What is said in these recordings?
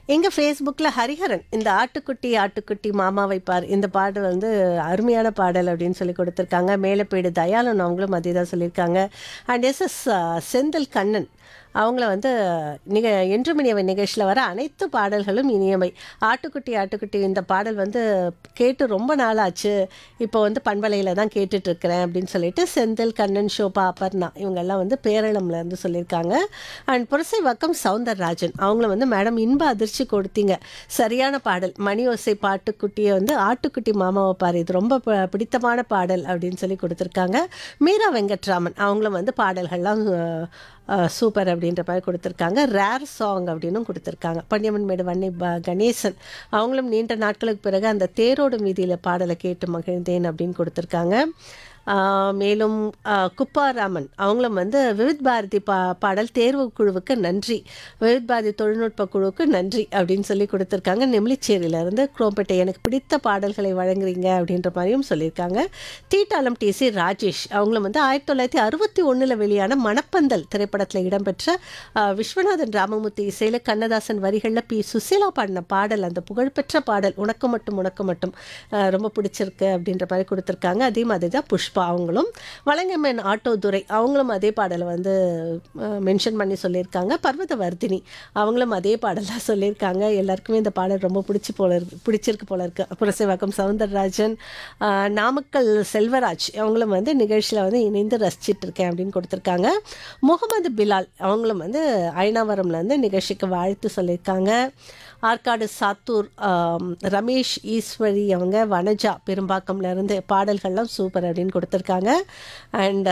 எங்கள் ஃபேஸ்புக்கில் ஹரிஹரன் இந்த ஆட்டுக்குட்டி ஆட்டுக்குட்டி மாமாவை பார் இந்த பாடல் வந்து அருமையான பாடல் அப்படின்னு சொல்லி கொடுத்துருக்காங்க மேலப்பேடு தயாளன் அவங்களும் அதே தான் சொல்லியிருக்காங்க and S S Senthil Kannan அவங்கள வந்து நிக என்றுமணியவை நிகழ்ச்சியில் வர அனைத்து பாடல்களும் இனியவை ஆட்டுக்குட்டி ஆட்டுக்குட்டி இந்த பாடல் வந்து கேட்டு ரொம்ப நாளாச்சு இப்போ வந்து பண்பலையில் தான் கேட்டுட்ருக்கிறேன் அப்படின்னு சொல்லிட்டு செந்தில் கண்ணன் ஷோபா அபர்ணா இவங்கெல்லாம் வந்து பேரளம்ல இருந்து சொல்லியிருக்காங்க அண்ட் புரசை வக்கம் சவுந்தரராஜன் அவங்கள வந்து மேடம் இன்ப அதிர்ச்சி கொடுத்தீங்க சரியான பாடல் மணி ஓசை பாட்டுக்குட்டியை வந்து ஆட்டுக்குட்டி மாமாவை பாரு இது ரொம்ப ப- பிடித்தமான பாடல் அப்படின்னு சொல்லி கொடுத்துருக்காங்க மீரா வெங்கட்ராமன் அவங்களும் வந்து பாடல்கள்லாம் அஹ், அஹ், சூப்பர் அப்படின்ற மாதிரி கொடுத்துருக்காங்க ரேர் சாங் அப்படின்னும் கொடுத்துருக்காங்க பன்னியம்மன் மேடு வன்னி ப கணேசன் அவங்களும் நீண்ட நாட்களுக்கு பிறகு அந்த தேரோடும் வீதியில் பாடலை கேட்டு மகிழ்ந்தேன் அப்படின்னு கொடுத்துருக்காங்க ஆஹ் மேலும் ஆஹ் குப்பாராமன் அவங்களும் வந்து விவித் பாரதி பா பாடல் தேர்வு குழுவுக்கு நன்றி விவித் பாரதி தொழில்நுட்ப குழுவுக்கு நன்றி அப்படின்னு சொல்லி கொடுத்துருக்காங்க நெம்லிச்சேரியிலேருந்து குரோம்பேட்டை எனக்கு பிடித்த பாடல்களை வழங்குறீங்க அப்படின்ற மாதிரியும் சொல்லியிருக்காங்க தீட்டாளம் டிசி ராஜேஷ் அவங்களும் வந்து ஆயிரத்தி தொள்ளாயிரத்தி அறுபத்தி ஒன்றில் வெளியான மணப்பந்தல் திரைப்படத்தில் இடம்பெற்ற ஆஹ் விஸ்வநாதன் ராமமூர்த்தி இசையில் கண்ணதாசன் வரிகளில் பி சுசீலா பாடின பாடல் அந்த புகழ்பெற்ற பாடல் உனக்கு மட்டும் உனக்கு மட்டும் ஆஹ் ரொம்ப பிடிச்சிருக்கு அப்படின்ற மாதிரி கொடுத்துருக்காங்க அதே மாதிரி தான் புஷ்பா அவங்களும் வழங்கமேன் ஆட்டோ துரை அவங்களும் அதே பாடலை வந்து மென்ஷன் பண்ணி சொல்லியிருக்காங்க பர்வத வர்தினி அவங்களும் அதே பாடல் தான் சொல்லியிருக்காங்க எல்லாருக்குமே இந்த பாடல் ரொம்ப பிடிச்சி போல இருக்கு பிடிச்சிருக்கு போல இருக்கு புரசைவாக்கம் சவுந்தரராஜன் ஆஹ் நாமக்கல் செல்வராஜ் அவங்களும் வந்து நிகழ்ச்சியில் வந்து இணைந்து ரசிச்சிட்டு இருக்கேன் அப்படின்னு கொடுத்துருக்காங்க முகமது பிலால் அவங்களும் வந்து அயனாவரம்லேருந்து நிகழ்ச்சிக்கு வாழ்த்து சொல்லியிருக்காங்க ஆற்காடு சாத்தூர் ஆம், ரமேஷ் ஈஸ்வரி அவங்க வனஜா பெரும்பாக்கம்ல இருந்து பாடல்கள்லாம் சூப்பர் அப்படின்னு கொடுத்துருக்காங்க அண்ட்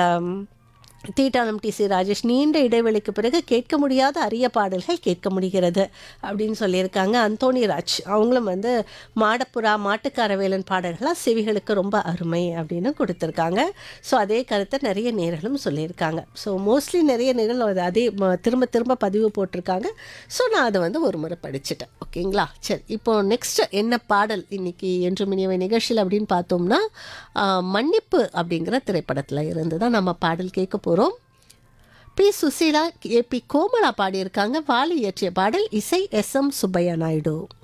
தீட்டாளம் டிசி ராஜேஷ் நீண்ட இடைவெளிக்கு பிறகு கேட்க முடியாத அரிய பாடல்கள் கேட்க முடிகிறது அப்படின்னு சொல்லியிருக்காங்க அந்தோணி ராஜ் அவங்களும் வந்து மாடப்புறா மாட்டுக்காரவேலன் பாடல்கள்லாம் செவிகளுக்கு ரொம்ப அருமை அப்படின்னு கொடுத்துருக்காங்க ஸோ அதே கருத்தை நிறைய நேர்களும் சொல்லியிருக்காங்க ஸோ மோஸ்ட்லி நிறைய நேர்கள் அது அதே ம- திரும்ப திரும்ப பதிவு போட்டிருக்காங்க ஸோ நான் அதை வந்து ஒரு முறை படிச்சுட்டேன் ஓகேங்களா சரி இப்போ நெக்ஸ்ட் என்ன பாடல் இன்னைக்கு என்று மினியவை நிகழ்ச்சியில் அப்படின்னு பார்த்தோம்னா ஆ, மன்னிப்பு அப்படிங்கிற திரைப்படத்தில் இருந்து தான் நம்ம பாடல் கேட்க போகிறோம் P Susheela A P Komala பாடியிருக்காங்க வாலி இயற்றிய பாடல் இசை எஸ் எம் சுப்பையா நாயுடு